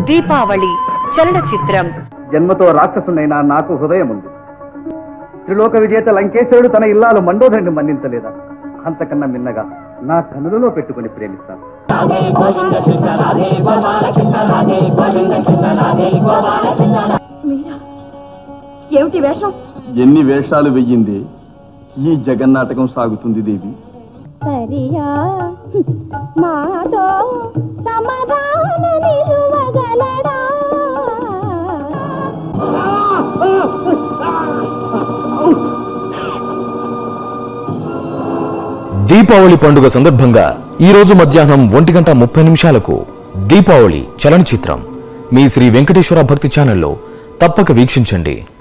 దీపావళి చలనచిత్రం జన్మతో రాక్షసునైనా నాకు హృదయం ఉంది త్రిలోక విజేత లంకేశ్వరుడు తన ఇల్లాలు మండోదరిని మన్నించలేదా అంతకన్నా మిన్నగా నా కనులలో పెట్టుకుని ప్రేమిస్తాను మీరా ఏమిటి వేషం ఎన్ని వేషాలు వెయ్యింది ఈ జగన్నాటకం సాగుతుంది దేవి సరియా మాతో సమాధాన నిలువగలడా దీపావళి పండుగ సందర్భంగా ఈ రోజు మధ్యాహ్నం ఒంటి గంట ముప్పై నిమిషాలకు దీపావళి చలనచిత్రం మీ శ్రీ వెంకటేశ్వర భక్తి ఛానల్లో తప్పక వీక్షించండి